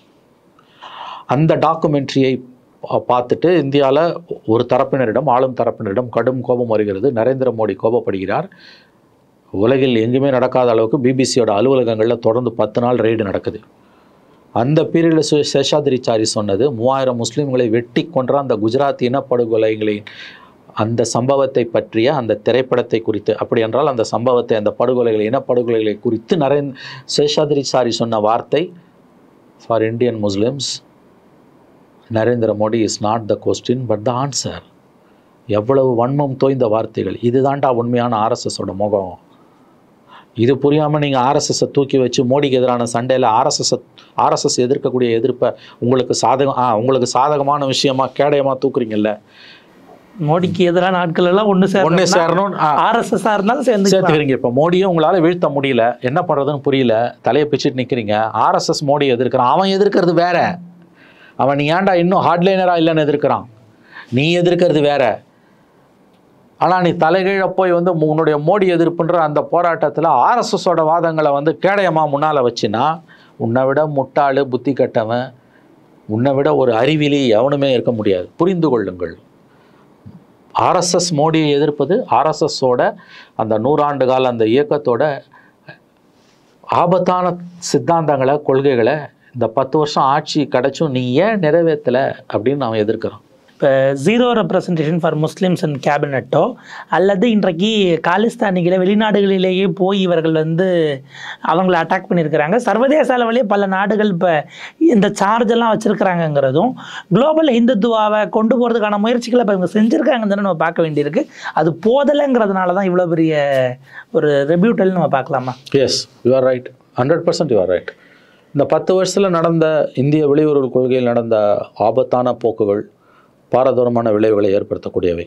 அந்த டாக்குமெண்ட்ரியை பா- பார்த்துட்டு இந்தியாவில் ஒரு தரப்பினரிடம் ஆளும் தரப்பினரிடம் கடும் கோபம் வருகிறது நரேந்திர மோடி கோபப்படுகிறார் உலகில் எங்குமே நடக்காத அளவுக்கு பிபிசியோட அலுவலகங்களில் தொடர்ந்து பத்து நாள் ரெய்டு நடக்குது அந்த பீரியடில் சேஷாதிரிச்சாரி சொன்னது மூவாயிரம் முஸ்லீம்களை வெட்டி கொன்ற அந்த குஜராத் இனப்படுகொலைகளை அந்த சம்பவத்தை பற்றிய அந்த திரைப்படத்தை குறித்து அப்படி என்றால் அந்த சம்பவத்தை அந்த படுகொலைகளை இனப்படுகொலைகளை குறித்து நரேந் சேஷாதிரி சாரி சொன்ன வார்த்தை for Indian Muslims Narendra Modi is not the question but the answer எவ்வளவு வன்மம் தோய்ந்த வார்த்தைகள் இதுதான்டா உண்மையான ஆர்எஸ்எஸோட முகம் இது புரியாமல் நீங்கள் ஆர்எஸ்எஸை தூக்கி வச்சு மோடிக்கு எதிரான சண்டையில் ஆர்எஸ்எஸ் ஆர்எஸ்எஸ் எதிர்க்கக்கூடிய எதிர்ப்பை உங்களுக்கு சாதகம் ஆ உங்களுக்கு சாதகமான விஷயமா கேடயமாக தூக்குறீங்கல்ல மோடிக்கு எதிரான ஆட்கள் எல்லாம் ஒண்ணு ஒன்று சேரணும் சேரணும் ஆ, ஆர்எஸ்எஸ் இருந்தாலும் சேர்ந்து சேர்த்துக்கிறீங்க இப்போ மோடியும் உங்களால் வீழ்த்த முடியல என்ன பண்ணுறதுன்னு புரியல தலையை பிச்சுட்டு நிற்கிறீங்க ஆர்எஸ்எஸ் மோடி எதிர்க்கிறான் அவன் எதிர்க்கிறது வேற அவன் நீ ஏன்டா இன்னும் ஹார்ட்லைனராக இல்லைன்னு எதிர்க்கிறான் நீ எதிர்க்கிறது வேற ஆனால் நீ தலைகீழ போய் வந்து உன்னுடைய மோடி எதிர்ப்புன்ற அந்த போராட்டத்தில் ஆர்எஸ்எஸோட வாதங்களை வந்து கேடயமாக முன்னால் வச்சினா உன்னை விட முட்டாள் புத்தி கட்டவன் உன்னை விட ஒரு அறிவிலி எவனுமே இருக்க முடியாது புரிந்து கொள்ளுங்கள் ஆர்எஸ்எஸ் மோடியை எதிர்ப்பது ஆர்எஸ்எஸோட அந்த நூறாண்டு கால அந்த இயக்கத்தோட ஆபத்தான சித்தாந்தங்களை கொள்கைகளை இந்த பத்து வருஷம் ஆட்சி கிடைச்சும் நீ ஏன் நிறைவேற்றலை அப்படின்னு அவன் எதிர்க்கிறான் இப்போ zero representation for Muslims and கேபினட்டோ அல்லது இன்றைக்கு காலிஸ்தானிகளை வெளிநாடுகளிலேயே போய் இவர்கள் வந்து அவங்கள அட்டாக் பண்ணியிருக்கிறாங்க சர்வதேச அளவிலே பல நாடுகள் இப்போ இந்த சார்ஜ் எல்லாம் வச்சுருக்கிறாங்கங்கிறதும் குளோபல் ஹிந்துத்துவாவை கொண்டு போகிறதுக்கான முயற்சிகளை இப்போ இவங்க செஞ்சுருக்காங்கன்னு நம்ம பார்க்க வேண்டியிருக்கு அது போதலைங்கிறதுனால தான் இவ்வளோ பெரிய ஒரு ரெபியூட்டல் நம்ம பார்க்கலாமா yes you are right hundred percent you are right இந்த பத்து வருஷத்தில் நடந்த இந்திய வெளியுறவு கொள்கையில் நடந்த ஆபத்தான போக்குகள் பாரதூரமான விளைவுகளை ஏற்படுத்தக்கூடியவை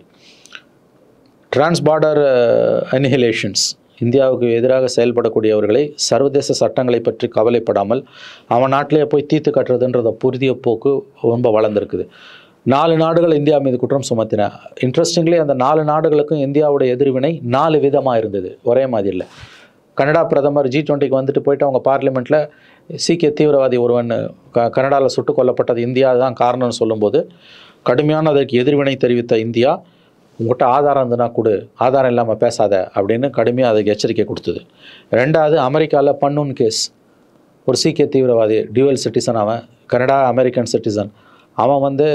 டிரான்ஸ்பார்டர் அனிஹிலேஷன்ஸ் இந்தியாவுக்கு எதிராக செயல்படக்கூடியவர்களை சர்வதேச சட்டங்களை பற்றி கவலைப்படாமல் அவன் நாட்டிலேயே போய் தீர்த்து கட்டுறதுன்றத புதிய போக்கு ரொம்ப வளர்ந்துருக்குது நாலு நாடுகள் இந்தியா மீது குற்றம் சுமத்தின இன்ட்ரெஸ்டிங்லி அந்த நாலு நாடுகளுக்கும் இந்தியாவுடைய எதிர்வினை நாலு விதமாக இருந்தது ஒரே மாதிரி இல்லை கனடா பிரதமர் ஜி டுவெண்ட்டிக்கு வந்துட்டு போயிட்டு அவங்க பார்லிமெண்ட்டில் சீக்கிய தீவிரவாதி ஒருவன் க கனடாவில் சுட்டுக் கொல்லப்பட்டது இந்தியா தான் காரணம்னு சொல்லும்போது கடுமையான அதற்கு எதிர்வினை தெரிவித்த இந்தியா உங்கள்கிட்ட ஆதாரம் இருந்ததுன்னா கொடு ஆதாரம் இல்லாமல் பேசாத அப்படின்னு கடுமையாக அதுக்கு எச்சரிக்கை கொடுத்தது ரெண்டாவது அமெரிக்காவில் பன்னூன் கேஸ் ஒரு சீக்கிய தீவிரவாதி டியூவல் சிட்டிசன் அவன் கனடா அமெரிக்கன் சிட்டிசன் அவன் வந்து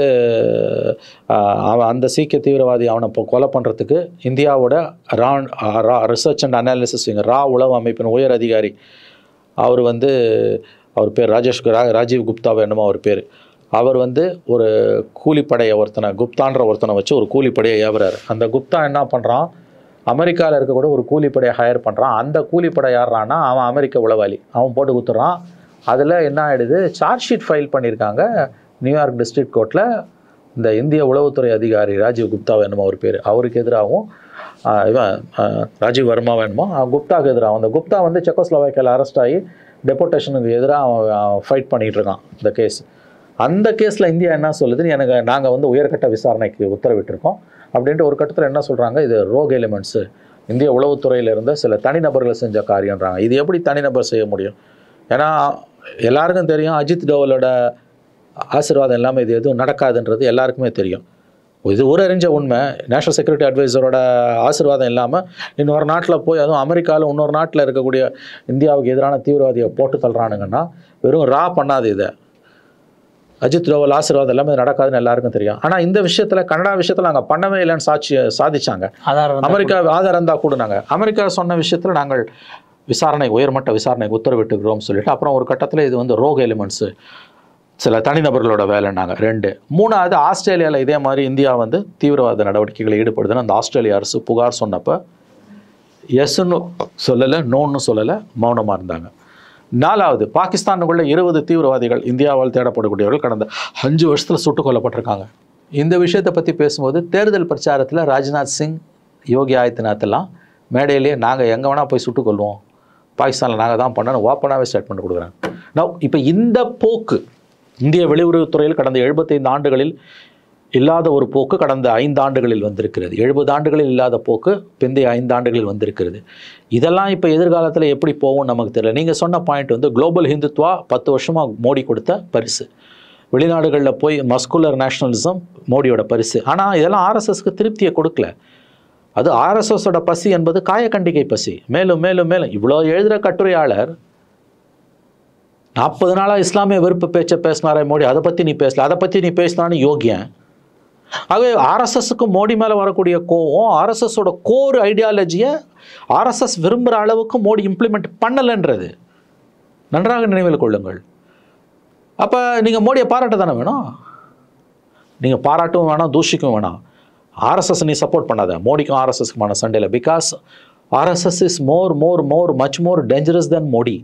ஆஹ், அவன் அந்த சீக்கிய தீவிரவாதி அவனை இப்போ கொலை பண்ணுறதுக்கு இந்தியாவோட ரா ரா ரிசர்ச் அண்ட் அனாலிசிஸ் ரா உளவு அமைப்பின் உயர் அதிகாரி அவர் வந்து அவர் பேர் ராஜேஷ் ரா ராஜீவ் குப்தாவோ என்னமோ அவர் பேர் அவர் வந்து ஒரு கூலிப்படையை ஒருத்தனை குப்தான்ற ஒருத்தனை வச்சு ஒரு கூலிப்படையை ஏவுறாரு அந்த குப்தா என்ன பண்ணுறான் அமெரிக்காவில் இருக்கக்கூட ஒரு கூலிப்படையை ஹையர் பண்ணுறான் அந்த கூலிப்படை யாருறான்னா அவன் அமெரிக்க உளவாளி அவன் போட்டு குத்துறான் அதில் என்ன ஆயிடுது சார்ஜ் ஷீட் ஃபைல் பண்ணியிருக்காங்க நியூயார்க் டிஸ்ட்ரிக்ட் கோர்ட்டில் இந்த இந்திய உளவுத்துறை அதிகாரி ராஜீவ் குப்தா என்னமோ அவர் பேர் அவருக்கு எதிராகவும் ஆஹ், இவன் ஆஹ், ராஜீவ் வர்மா வேணுமோ ஆஹ், குப்தாவுக்கு எதிராக அந்த குப்தா வந்து செக்கோஸ்லோவாக்கியில் அரெஸ்ட் ஆகி டெபோட்டேஷனுக்கு எதிராக அவன் ஃபைட் பண்ணிகிட்டு இருக்கான் இந்த கேஸ் அந்த கேஸில் இந்தியா என்ன சொல்லுதுன்னு எனக்கு நாங்கள் வந்து உயர்கட்ட விசாரணைக்கு உத்தரவிட்டிருக்கோம் அப்படின்ட்டு ஒரு கட்டத்தில் என்ன சொல்கிறாங்க இது ரோக் எலிமெண்ட்ஸு இந்திய உளவுத்துறையில் இருந்த சில தனிநபர்கள் செஞ்ச காரியம்ன்றாங்க இது எப்படி தனிநபர் செய்ய முடியும் ஏன்னா எல்லாருக்கும் தெரியும் அஜித் டோவலோட ஆசீர்வாதம் இல்லாமல் இது எதுவும் நடக்காதுன்றது எல்லாருக்குமே தெரியும் இது ஒரு அறிஞ்ச உண்மை நேஷனல் செக்யூரிட்டி அட்வைசரோட ஆசீர்வாதம் இல்லாமல் இன்னொரு நாட்டில் போய் அதுவும் அமெரிக்காவில் இன்னொரு நாட்டில் இருக்கக்கூடிய இந்தியாவுக்கு எதிரான தீவிரவாதியை போட்டு தள்ளுறானுங்கன்னா வெறும் ரா பண்ணாது இதை அஜித் டோவல் ஆசீர்வாதம் எல்லாமே நடக்காதுன்னு எல்லாருக்கும் தெரியும் ஆனால் இந்த விஷயத்தில் கனடா விஷயத்தில் நாங்கள் பண்ணவே இல்லைன்னு சாட்சி சாதிச்சாங்க ஆதாரம் இருந்தா அமெரிக்கா ஆதாரம் இருந்தால் கூட நாங்கள் அமெரிக்கா சொன்ன விஷயத்தில் நாங்கள் விசாரணை உயர்மட்ட விசாரணைக்கு உத்தரவிட்டுக்கிறோம் சொல்லிட்டு அப்புறம் ஒரு கட்டத்தில் இது வந்து ரோக் எலிமெண்ட்ஸு சில தனிநபர்களோட வேலைன்னாங்க ரெண்டு மூணாவது ஆஸ்திரேலியாவில் இதே மாதிரி இந்தியா வந்து தீவிரவாத நடவடிக்கைகளில் ஈடுபடுதுன்னு அந்த ஆஸ்திரேலிய அரசு புகார் சொன்னப்போ எஸ்ன்னு சொல்லலை நோன்னு சொல்லலை மௌனமாக இருந்தாங்க நாலாவது பாகிஸ்தானுக்குள்ள இருபது தீவிரவாதிகள் இந்தியாவால் தேடப்படக்கூடியவர்கள் கடந்த அஞ்சு வருஷத்தில் சுட்டுக் கொல்லப்பட்டிருக்காங்க இந்த விஷயத்தை பற்றி பேசும்போது தேர்தல் பிரச்சாரத்தில் ராஜ்நாத் சிங் யோகி ஆதித்யநாத் எல்லாம் மேடையிலேயே நாங்கள் எங்கே வேணால் போய் சுட்டுக் கொள்வோம் பாகிஸ்தானில் நாங்கள் தான் பண்ணணும் ஓப்பனாகவே ஸ்டேட்மெண்ட் கொடுக்குறாங்க நான் இப்போ இந்த போக்கு இந்திய வெளியுறவுத்துறையில் கடந்த 75 ஆண்டுகளில் இல்லாத ஒரு போக்கு கடந்த ஐந்து ஆண்டுகளில் வந்திருக்கிறது எழுபது ஆண்டுகளில் இல்லாத போக்கு பிந்தைய ஐந்து ஆண்டுகளில் வந்திருக்கிறது இதெல்லாம் இப்போ எதிர்காலத்தில் எப்படி போகும் நமக்கு தெரியல நீங்கள் சொன்ன பாயிண்ட் வந்து குளோபல் ஹிந்துத்வா பத்து வருஷமாக மோடி கொடுத்த பரிசு வெளிநாடுகளில் போய் மஸ்குலர் நேஷனலிசம் மோடியோட பரிசு ஆனால் இதெல்லாம் ஆர்எஸ்எஸ்க்கு திருப்தியை கொடுக்கல அது ஆர்எஸ்எஸோட பசி என்பது காயக்கண்டிகை பசி மேலும் மேலும் மேலும் இவ்வளோ எழுதுகிற கட்டுரையாளர் நாற்பது நாளாக இஸ்லாமிய வெறுப்பு பேச்சை பேசினாரே மோடி அதை பற்றி நீ பேசல அதை பற்றி நீ பேசினான்னு யோகியன் ஆகவே ஆர்எஸ்எஸ்க்கு மோடி மேலே வரக்கூடிய கோவம் ஆர்எஸ்எஸோட கோர் ஐடியாலஜியை ஆர்எஸ்எஸ் விரும்புகிற அளவுக்கு மோடி இம்ப்ளிமெண்ட் பண்ணலைன்றது நன்றாக நினைவில் கொள்ளுங்கள் அப்போ நீங்கள் மோடியை பாராட்ட தானே வேணும் நீங்கள் பாராட்டவும் வேணாம் தூஷிக்கவும் வேணாம் ஆர்எஸ்எஸ் நீ சப்போர்ட் பண்ணாத மோடிக்கும் ஆர்எஸ்எஸ்க்குமான சண்டையில் because RSS is more more more much more dangerous than Modi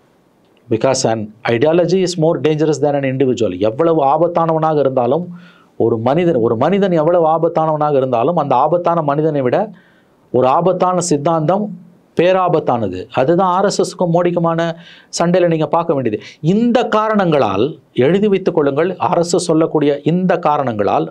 because and ideology is more dangerous than an individual எவ்வளவு ஆபத்தானவனாக இருந்தாலும் ஒரு மனிதன் ஒரு மனிதன் எவ்வளவு ஆபத்தானவனாக இருந்தாலும் அந்த ஆபத்தான மனிதனை விட ஒரு ஆபத்தான சித்தாந்தம் பேராபத்தானது அதுதான் ஆர்எஸ்எஸ்க்கும் மோடிக்குமான சண்டையில் நீங்கள் பார்க்க வேண்டியது இந்த காரணங்களால் எழுதி வைத்துக் கொள்ளுங்கள் ஆர்எஸ்எஸ் சொல்லக்கூடிய இந்த காரணங்களால்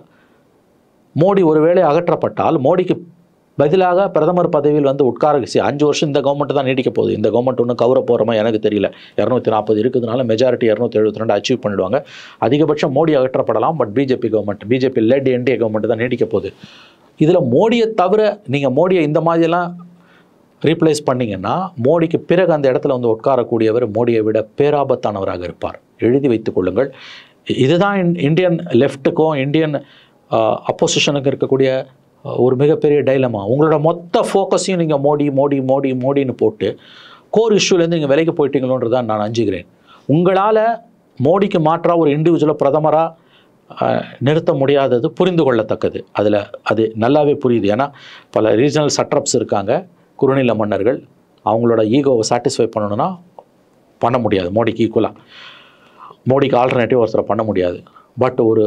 மோடி ஒருவேளை அகற்றப்பட்டால் மோடிக்கு பதிலாக பிரதமர் பதவியில் வந்து உட்கார சி- அஞ்சு வருஷம் இந்த கவர்மெண்ட் தான் நீடிக்க போகுது இந்த கவர்மெண்ட் ஒன்றும் கவர போகிறோமா எனக்கு தெரியல இரநூத்தி நாற்பது இருக்கிறதுனால மெஜாரிட்டி இரநூத்தி எழுபத்தி ரெண்டு அச்சீவ் பண்ணிடுவாங்க அதிகபட்சம் மோடி அகற்றப்படலாம் but BJP government BJP led NDA government தான் நீடிக்க போகுது இதில் மோடியை தவிர நீங்கள் மோடியை இந்த மாதிரியெல்லாம் ரீப்ளேஸ் பண்ணீங்கன்னா மோடிக்கு பிறகு அந்த இடத்துல வந்து உட்காரக்கூடியவர் மோடியை விட பேராபத்தானவராக இருப்பார் எழுதி வைத்துக் கொள்ளுங்கள் இதுதான் இன்- இந்தியன் லெஃப்ட்டுக்கும் இந்தியன் அப்போசிஷனுக்கும் இருக்கக்கூடிய அஹ், ஒரு மிகப்பெரிய டைலமா உங்களோட மொத்த ஃபோக்கஸையும் நீங்கள் மோடி மோடி மோடி மோடின்னு போட்டு கோர் இஷ்யூலேருந்து நீங்கள் விலைக்கு போயிட்டீங்களோன்றது தான் நான் அஞ்சுகிறேன் உங்களால் மோடிக்கு மாற்றா ஒரு இண்டிவிஜுவலை பிரதமராக நிறுத்த முடியாதது புரிந்து கொள்ளத்தக்கது அதில் அது நல்லாவே புரியுது ஏன்னா பல ரீஜனல் சட்ரப்ஸ் இருக்காங்க குறுநில மன்னர்கள் அவங்களோட ஈகோவை சாட்டிஸ்ஃபை பண்ணணும்னா பண்ண முடியாது மோடிக்கு ஈக்குவலாக மோடிக்கு ஆல்டர்னேட்டிவ் ஒருத்தரை பண்ண முடியாது பட் ஒரு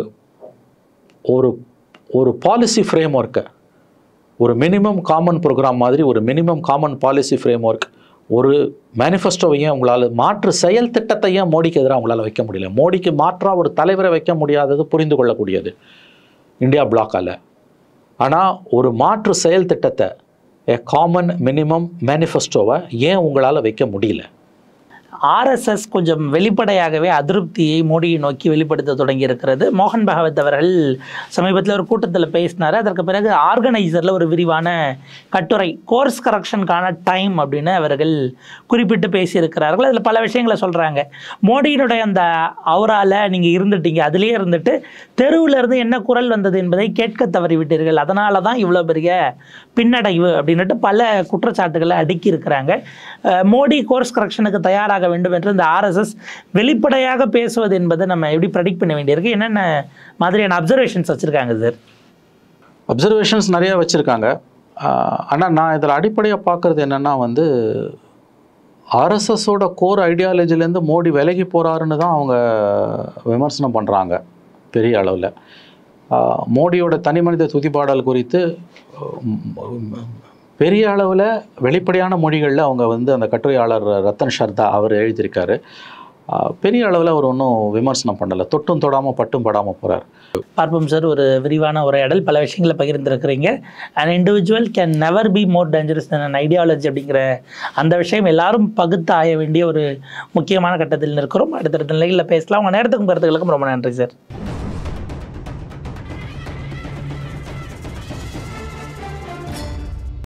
ஒரு ஒரு பாலிசி ஃப்ரேம் ஒர்க்கை ஒரு மினிமம் காமன் ப்ரோக்ராம் மாதிரி ஒரு minimum common policy framework ஒரு மேனிஃபெஸ்டோவையும் உங்களால் மாற்று செயல் திட்டத்தையும் மோடிக்கு எதிராக உங்களால் வைக்க முடியல மோடிக்கு மாற்றாக ஒரு தலைவரை வைக்க முடியாதது புரிந்து கொள்ளக்கூடியது இந்தியா பிளாக்கால் ஆனால் ஒரு மாற்று செயல் திட்டத்தை எ காமன் மினிமம் மேனிஃபெஸ்டோவை ஏன் உங்களால் வைக்க முடியல ஆர்எஸ்எஸ் கொஞ்சம் வெளிப்படையாகவே அதிருப்தியை மோடியை நோக்கி வெளிப்படுத்த தொடங்கி இருக்கிறது மோகன் பகவத் அவர்கள் சமீபத்தில் ஒரு கூட்டத்தில் பேசினார் அதற்கு பிறகு ஆர்கனைசரில் ஒரு விரிவான கட்டுரை கோர்ஸ் கரெக்ஷனுக்கான டைம் அப்படின்னு அவர்கள் குறிப்பிட்டு பேசியிருக்கிறார்கள் அதில் பல விஷயங்களை சொல்கிறாங்க மோடியினுடைய அந்த அவரால் நீங்கள் இருந்துட்டீங்க அதிலேயே இருந்துட்டு தெருவில் இருந்து என்ன குரல் வந்தது என்பதை கேட்க தவறிவிட்டீர்கள் அதனால தான் இவ்வளோ பெரிய பின்னடைவு அப்படின்னுட்டு பல குற்றச்சாட்டுகளை அடுக்கி இருக்கிறாங்க அஹ் மோடி கோர்ஸ் கரெக்ஷனுக்கு தயாராக வேண்டும் என்று இந்த ஆர்எஸ்எஸ் வெளிப்படையாக பேசுவது என்பதை நம்ம எப்படி ப்ரெடிக்ட் பண்ண வேண்டியிருக்கு என்னென்ன மாதிரியான அப்சர்வேஷன்ஸ் வச்சுருக்காங்க சார் அப்சர்வேஷன்ஸ் நிறைய வச்சுருக்காங்க ஆனால் நான் இதில் அடிப்படையாக பார்க்குறது என்னென்னா வந்து ஆர்எஸ்எஸோட கோர் ஐடியாலஜிலேருந்து மோடி விலகி போகிறாருன்னு தான் அவங்க விமர்சனம் பண்ணுறாங்க பெரிய அளவில் மோடியோட தனிமனித துதிப்பாடல் குறித்து உம், பெரிய அளவில் வெளிப்படையான மொழிகளில் அவங்க வந்து அந்த கட்டுரையாளர் ரத்தன் ஷர்தா அவர் எழுதியிருக்காரு ஆஹ், பெரிய அளவில் அவர் ஒன்றும் விமர்சனம் பண்ணலை தொட்டும் தொடாமல் பட்டும் படாமல் போகிறார் பார்ப்போம் சார் ஒரு விரிவான உரையாடல் பல விஷயங்களை பகிர்ந்திருக்கிறீங்க and individual can never be more dangerous than an ideology அப்படிங்கிற அந்த விஷயம் எல்லாரும் பகுத்து ஆய வேண்டிய ஒரு முக்கியமான கட்டத்தில் இருக்கிறோம் அடுத்தடுத்த நிலைகளில் பேசலாம் உங்கள் நேரத்துக்கும் கருத்துக்களுக்கும் ரொம்ப நன்றி சார்